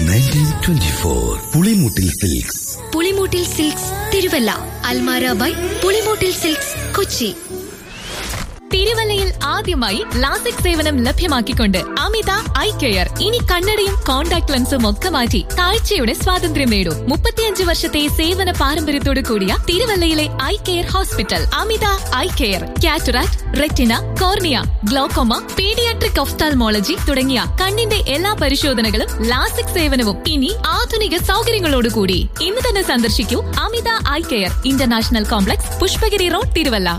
nineteen twenty four Pulimoottil silks Pulimoottil silks Thiruvalla അൽമാര by Pulimoottil silks Kochi തിരുവല്ലയിൽ ആദ്യമായി ലാസിക് സേവനം ലഭ്യമാക്കിക്കൊണ്ട് അമിത ഐ കെയർ ഇനി കണ്ണടയും കോൺടാക്ട് ലെൻസും ഒക്കെ മാറ്റി കാഴ്ചയുടെ സ്വാതന്ത്ര്യം നേടൂ മുപ്പത്തിയഞ്ച് വർഷത്തെ സേവന പാരമ്പര്യത്തോടു കൂടിയ തിരുവല്ലയിലെ eye care hospital Amita eye care cataract retina cornea glaucoma paediatric ophthalmology തുടങ്ങിയ കണ്ണിന്റെ എല്ലാ പരിശോധനകളും ലാസിക് സേവനവും ഇനി ആധുനിക സൗകര്യങ്ങളോടുകൂടി ഇന്ന് തന്നെ സന്ദർശിക്കൂ Amita eye care international complex Pushpagiri road Thiruvalla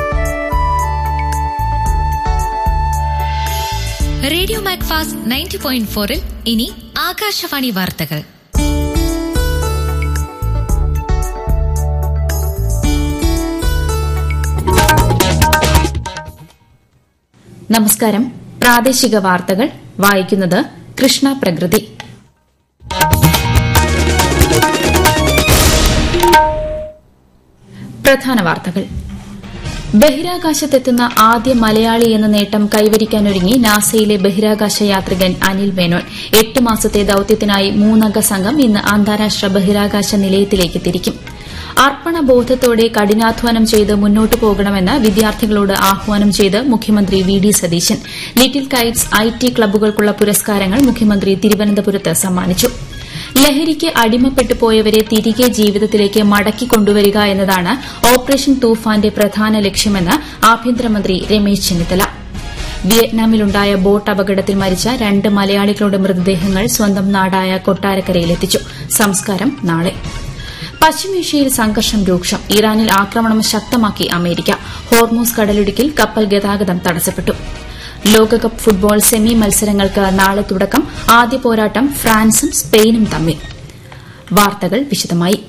radio Macfast ninety point ഫോറിൽ ഇനി ആകാശവാണി വാർത്തകൾ നമസ്കാരം പ്രാദേശിക വാർത്തകൾ വായിക്കുന്നത് കൃഷ്ണ പ്രകൃതി പ്രധാന വാർത്തകൾ ബഹിരാകാശത്തെത്തുന്ന ആദ്യ മലയാളി എന്ന നേട്ടം കൈവരിക്കാനൊരുങ്ങി നാസയിലെ ബഹിരാകാശ യാത്രികൻ അനിൽ മേനോൻ എട്ട് മാസത്തെ ദൌത്യത്തിനായി മൂന്നംഗ സംഘം ഇന്ന് അന്താരാഷ്ട്ര ബഹിരാകാശ നിലയത്തിലേക്ക് തിരിക്കും അർപ്പണബോധത്തോടെ കഠിനാധ്വാനം ചെയ്ത് മുന്നോട്ടു പോകണമെന്ന് വിദ്യാർത്ഥികളോട് ആഹ്വാനം ചെയ്ത് മുഖ്യമന്ത്രി V D Satheesan little kites I T ക്ലബ്ബുകൾക്കുള്ള പുരസ്കാരങ്ങൾ മുഖ്യമന്ത്രി തിരുവനന്തപുരത്ത് സമ്മാനിച്ചു ലഹരിക്ക് അടിമപ്പെട്ടു പോയവരെ തിരികെ ജീവിതത്തിലേക്ക് മടക്കി കൊണ്ടുവരിക എന്നതാണ് ഓപ്പറേഷൻ തൂഫാന്റെ പ്രധാന ലക്ഷ്യമെന്ന് ആഭ്യന്തരമന്ത്രി രമേശ് ചെന്നിത്തല വിയറ്റ്നാമിലുണ്ടായ ബോട്ട് അപകടത്തിൽ മരിച്ച രണ്ട് മലയാളികളുടെ മൃതദേഹങ്ങൾ സ്വന്തം നാടായ കൊട്ടാരക്കരയിലെത്തിച്ചു സംസ്കാരം നാളെ പശ്ചിമേഷ്യയിൽ സംഘർഷം രൂക്ഷം ഇറാനിൽ ആക്രമണം ശക്തമാക്കി അമേരിക്ക ഹോർമൂസ് കടലിടുക്കിൽ കപ്പൽ ഗതാഗതം തടസ്സപ്പെട്ടു ലോകകപ്പ് ഫുട്ബോൾ സെമി മത്സരങ്ങൾക്ക് നാളെ തുടക്കം ആദ്യ പോരാട്ടം ഫ്രാൻസും സ്പെയിനും തമ്മിൽ വാർത്തകൾ വിശദമായി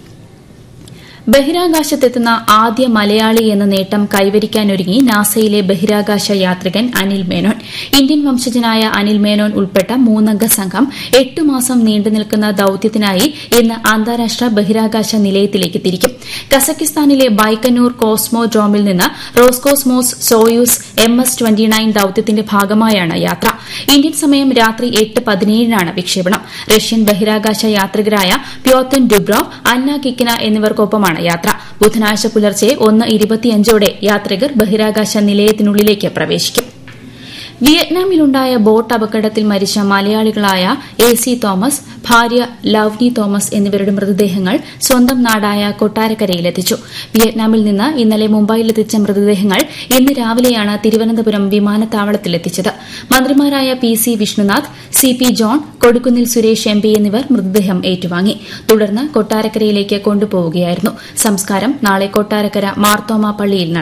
ബഹിരാകാശത്തെത്തുന്ന ആദ്യ മലയാളി എന്ന നേട്ടം കൈവരിക്കാനൊരുങ്ങി നാസയിലെ ബഹിരാകാശ യാത്രികൻ അനിൽ മേനോൻ ഇന്ത്യൻ വംശജനായ അനിൽ മേനോൻ ഉൾപ്പെട്ട മൂന്നംഗ സംഘം എട്ട് മാസം നീണ്ടുനിൽക്കുന്ന ദൌത്യത്തിനായി ഇന്ന് അന്താരാഷ്ട്ര ബഹിരാകാശ നിലയത്തിലേക്ക് തിരിക്കും കസക്കിസ്ഥാനിലെ ബൈക്കന്നൂർ കോസ്മോഡ്രോമിൽ നിന്ന് Roscosmos Soyuz M S twenty nine ദൌത്യത്തിന്റെ ഭാഗമായാണ് യാത്ര ഇന്ത്യൻ സമയം രാത്രി എട്ട് പതിനേഴിനാണ് വിക്ഷേപണം റഷ്യൻ ബഹിരാകാശ യാത്രികരായ പ്യോത്തൻ ഡുബ്രോവ് അന്ന കിക്കിന എന്നിവർക്കൊപ്പമാണ് യാത്ര ബുധനാഴ്ച പുലർച്ചെ ഒന്ന് ഇരുപത്തിയഞ്ചോടെ യാത്രികർ ബഹിരാകാശ നിലയത്തിനുള്ളിലേക്ക് പ്രവേശിക്കും വിയറ്റ്നാമിലുണ്ടായ ബോട്ട് അപകടത്തിൽ മരിച്ച മലയാളികളായ എ സി തോമസ് ഭാര്യ ലവ്നി തോമസ് എന്നിവരുടെ മൃതദേഹങ്ങൾ സ്വന്തം നാടായ കൊട്ടാരക്കരയിലെത്തിച്ചു വിയറ്റ്നാമിൽ നിന്ന് ഇന്നലെ മുംബൈയിലെത്തിച്ച മൃതദേഹങ്ങൾ ഇന്ന് രാവിലെയാണ് തിരുവനന്തപുരം വിമാനത്താവളത്തിലെത്തിച്ചത് മന്ത്രിമാരായ P C Vishnunath C P John Kodikunnil Suresh M P എന്നിവർ മൃതദേഹം ഏറ്റുവാങ്ങി തുടർന്ന് കൊട്ടാരക്കരയിലേക്ക് കൊണ്ടുപോവുകയായിരുന്നു സംസ്കാരം നാളെ കൊട്ടാരക്കര മാർത്തോമ പള്ളിയിൽ നടക്കും